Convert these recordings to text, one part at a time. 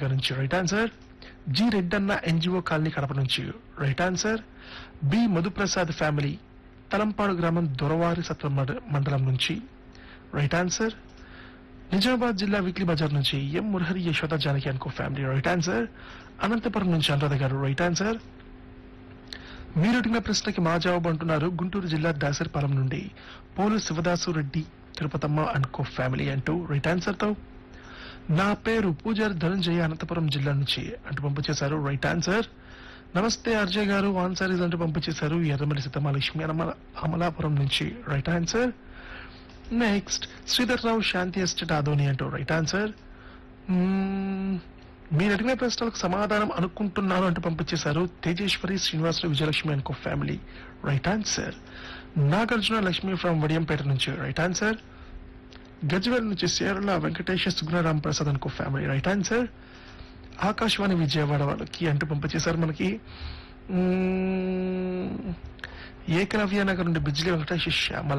గారి నుంచి right answer G Reddanna NGO colony Kadapa నుంచి right answer B Madhuprasad family Talampadu గ్రామం దొరవారి సత్వ మండ- మండలం నుంచి రైట్ ఆన్సర్ నిజామాబాద్ జిల్లా వీక్లీ బజార్ నుంచి ఎం మురహరి యశోద జానకి అనుకో ఫ్యామిలీ రైట్ ఆన్సర్ అనంతపురం నుంచి అనురాధ గారు రైట్ ఆన్సర్ మీరు అడిగిన ప్రశ్నకి మా జవాబు అంటున్నారు గుంటూరు జిల్లా దాసరిపాలెం నుండి పోలు శివదాసు రెడ్డి తిరుపతమ్మ అనుకో ఫ్యామిలీ అంటూ రైట్ ఆన్సర్ తో నా పేరు పూజారి ధనంజయ అనంతపురం జిల్లా నుంచి అంటూ పంపించేశారు రైట్ ఆన్సర్ నమస్తే అర్జయ్ గారు ఆన్సర్ ఇది అంటూ పంపించేశారు ఎర్రమల్లి సీతమాలక్ష్మి అమల అమలాపురం నుంచి right answer next Sridhar Rao Shanti estate Adoni అంటూ రైట్ ఆన్సర్ మ్మ్, మీరు అడిగిన ప్రశ్నలకు సమాధానం అనుకుంటున్నాను అంటూ పంపించేశారు తేజేశ్వరి శ్రీనివాసరావు విజయలక్ష్మి అనుకో family right answer Nagarjuna Lakshmi from Vadiyampeta నుంచి రైట్ ఆన్సర్ గజ్వేల్ నుంచి సేరల వెంకటేశ్వర సుగుణరామ్ ప్రసాద్ అనుకో family right answer Akashvani Vijayawada వాళ్ళకి అంటూ పంపించేశారు మనకి మ్మ్, ఏకలవ్య నగర్ నుండి బిజ్లీ వెంకటేశ్వర శ్యామల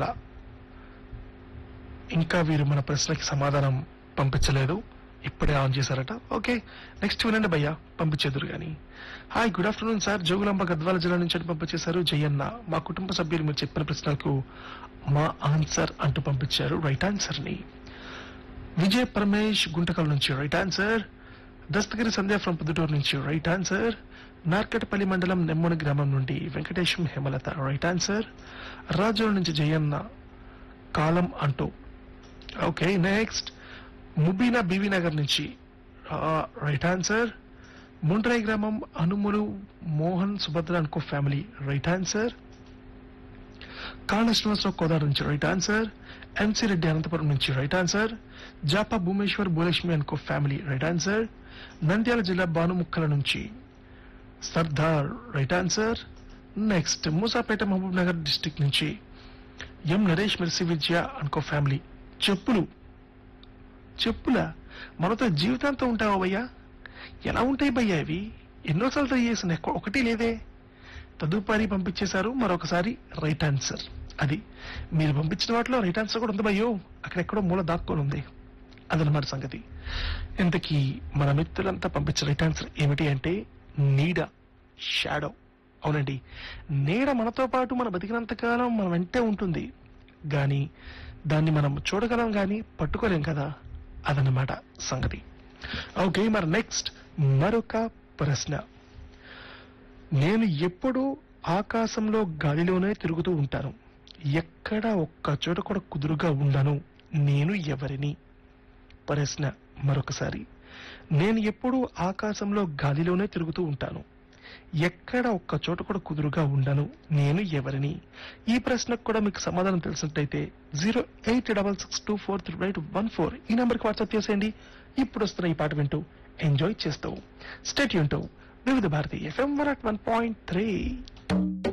ఇంకా వీరు మన ప్రశ్నకి సమాధానం పంపించలేదు ఇప్పుడే ఆన్ చేశారట ఓకే నెక్స్ట్ వినండి భయ్యా పంపించేదురు గాని hi good afternoon sir Jogulamba Gadwal జిల్లా నుంచి అని పంపించేశారు జయన్న మా కుటుంబ సభ్యులు మీరు చెప్పిన ప్రశ్నలకు మా ఆన్సర్ అంటూ పంపించారు రైట్ ఆన్సర్ ని విజయ్ పరమేష్ గుంటకల్ నుంచి right answer Dastagiri Sandhya from Pudutur నుంచి రైట్ ఆన్సర్ నార్కటపల్లి మండలం నెమ్మని గ్రామం నుండి వెంకటేశం హేమలత రైట్ ఆన్సర్ రాజోల్ నుంచి జయన్న కాలం అంటూ okay next Mubeena BV Nagar నుంచి రైట్ ఆన్సర్ ముండ్రై గ్రామం అనుములు మోహన్ సుభద్ర అనుకో ఫ్యామిలీ రైట్ ఆన్సర్ కాళ్ళ శ్రీనివాసరావు కోదాడ నుంచి right answer MC Reddy Anantapur నుంచి రైట్ ఆన్సర్ జాపా భూమేశ్వర్ భూలక్ష్మి అనుకో ఫ్యామిలీ రైట్ ఆన్సర్ నంద్యాల జిల్లా భానుముక్కల నుంచి Sardar right answer next Musapeta Mahabub Nagar district నుంచి ఎం నరేష్ మెర్సి విద్య అనుకో ఫ్యామిలీ చెప్పులు చెప్పులా మనతో జీవితాంతం ఉంటావా భయ్యా ఎలా ఉంటాయి భయ్యా ఇవి ఎన్నోసార్లు ట్రై చేసిన ఎక్క- ఒకటి లేదే తదుపరి పంపించేశారు మరొకసారి రైట్ ఆన్సర్ అది మీరు పంపించిన వాటిలో రైట్ ఆన్సర్ కూడా ఉంది భయ్యో అక్కడెక్కడో మూల దాక్కొని ఉంది అదనమాట సంగతి ఇంతకీ మన మిత్రులంతా పంపించిన రైట్ ఆన్సర్ ఏమిటి అంటే నీడ షాడో అవునండి నీడ మనతో పాటు మన బతికినంత కాలం మన వెంటే ఉంటుంది గాని దాన్ని మనం చూడగలం గాని పట్టుకోలేం కదా అదనమాట సంగతి ఓకే మరి నెక్స్ట్ మరొక ప్రశ్న నేను ఎప్పుడూ ఆకాశంలో గాలిలోనే తిరుగుతూ ఉంటాను ఎక్కడ ఒక్క చోట కూడా కుదురుగా ఉండను నేను ఎవరిని ప్రశ్న మరొకసారి నేను ఎప్పుడూ ఆకాశంలో గాలిలోనే తిరుగుతూ ఉంటాను ఎక్కడ ఒక్క చోట కూడా కుదురుగా ఉండను నేను ఎవరిని ఈ ప్రశ్నకు కూడా మీకు సమాధానం తెలిసినట్టయితే zero eight double six two four three eight one four ఈ నెంబర్కి వాట్సాప్ చేసేయండి ఇప్పుడు వస్తున్న ఈ పాట వింటూ ఎంజాయ్ చేస్తూ స్టేట్ వింటూ Vividh Bharati FM one at one point three